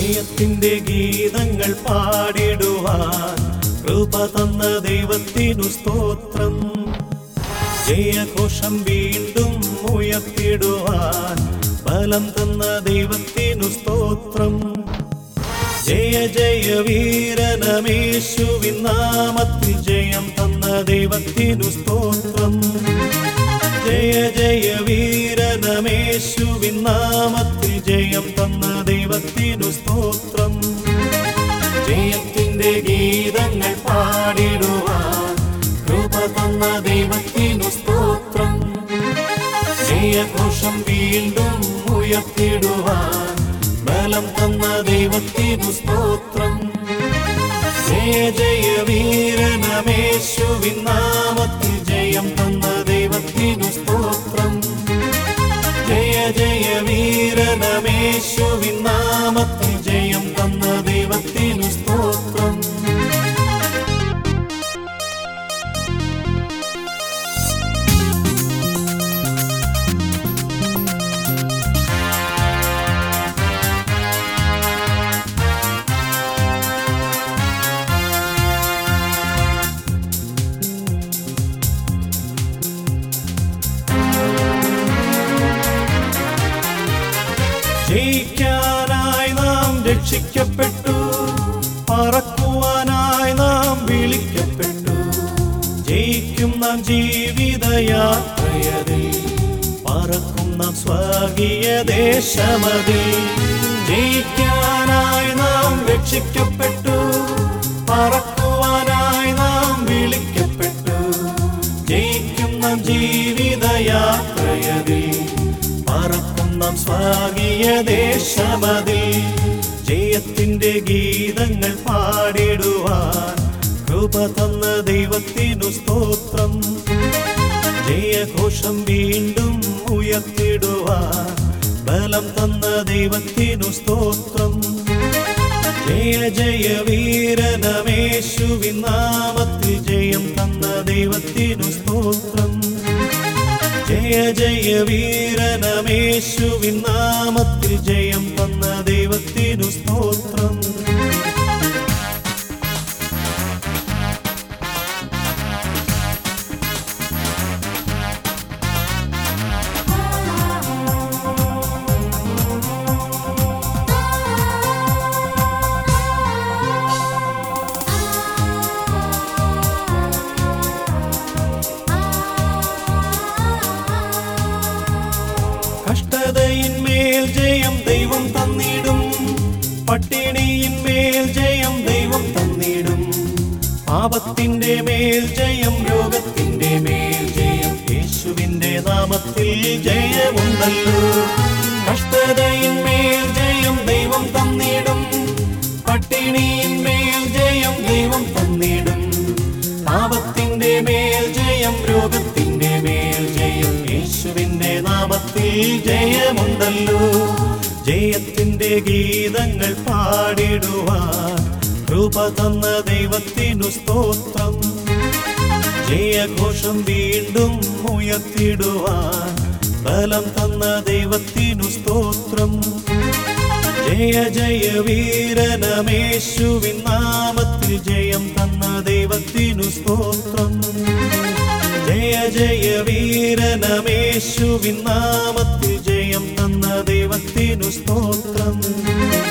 ജയത്തിന്റെ ഗീതങ്ങൾ പാടിടുവാൻ കൃപ തന്ന ദൈവത്തിനു സ്തോത്രം ജയഘോഷം വീണ്ടും ഉയർത്തിടുവാൻ ബലം തന്ന ദൈവത്തിനു സ്തോത്രം ജയ ജയ വീരനമേശുവിൻ നാമത്തിൽ ജയം തന്ന ദൈവത്തിനു സ്തോത്രം ജയ ജയ വീരനമേശുവിൻ നാമത്തിൽ ജയം തന്ന ദൈവത്തിനു സ്തോത്രം ജയത്തിന്റെ ഗീതങ്ങൾ പാടിടുവാൻ കൃപ തന്ന ദൈവത്തിനു സ്തോത്രം ജയഘോഷം വീണ്ടും ഉയർത്തിടുവാൻ ബലം തന്ന ദൈവത്തിനു സ്തോത്രം ജയ ജയ വീരനമേശുവിൻ നാമത്തിൽ ജയം തന്ന ദൈവത്തിനു സ്തോത്രം ജയ ജയ വീരനമേശുവിൻ നാമത്തിൽ ജയം തന്ന ദൈവത്തിനു സ്തോത്രം ജയിക്കാനായി നാം രക്ഷിക്കപ്പെട്ടു പറക്കുവാനായി നാം വിളിക്കപ്പെട്ടു ജയിക്കും നാം ജീവിതയാത്രയതിൽ പറക്കും നാം സ്വർഗീയ ദേശമതിൽ ജയിക്കാനായി നാം രക്ഷിക്കപ്പെട്ടു പറക്കുവാനായി നാം വിളിക്കപ്പെട്ടു ജയിക്കും നാം ജീവിതയാത്രയതിൽ പറക്കും നാം സ്വാഗീയ ദേശമതിൽ ജയത്തിന്റെ ഗീതങ്ങൾ പാടിടുവാൻ കൃപ തന്ന ദൈവത്തിനു സ്തോത്രം ജയഘോഷം വീണ്ടും ഉയർത്തിടുവാൻ ബലം തന്ന ദൈവത്തിനു സ്തോത്രം ജയ ജയ വീരനമേശുവിൻ നാമത്തിൽ ജയം തന്ന ദൈവത്തിനു സ്തോത്രം ജയ ജയ വീരനമേശുവിൻ നാമത്തിൽ ജയം തന്ന ദൈവത്തിനു സ്തോത്രം കഷ്ടതയിന്മേൽ ജയം ദൈവം തന്നിടും പട്ടിണിയിന്മേൽ ജയം ദൈവം തന്നിടും പാപത്തിന്റെ മേൽ ജയം രോഗത്തിന്റെ മേൽ ജയം യേശുവിന്റെ നാമത്തിൽ ജയമുണ്ടല്ലോ കഷ്ടതയിന്മേൽ ജയം ദൈവം തന്നിടും പട്ടിണിയിന്മേൽ ജയം ദൈവം തന്നിടും പാപത്തിന്റെ മേൽ ജയം രോഗത്തിന്റെ മേൽ ജയം യേശുവിന്റെ നാമത്തിൽ ജയമുണ്ടല്ലോ ജയത്തിന്റെ ഗീതങ്ങൾ പാടിടുവാൻ കൃപ തന്ന ദൈവത്തിനു സ്തോത്രം ജയഘോഷം വീണ്ടും ഉയർത്തിടുവാൻ ബലം തന്ന ദൈവത്തിനു സ്തോത്രം ജയ ജയ വീരനമേശുവിൻ നാമത്തിൽ ജയം തന്ന ദൈവത്തിനു സ്തോത്രം ജയ ജയ വീരനമേശുവിൻ നാമത്തിൽ ജയം തന്ന ദൈവത്തിനു സ്തോത്രം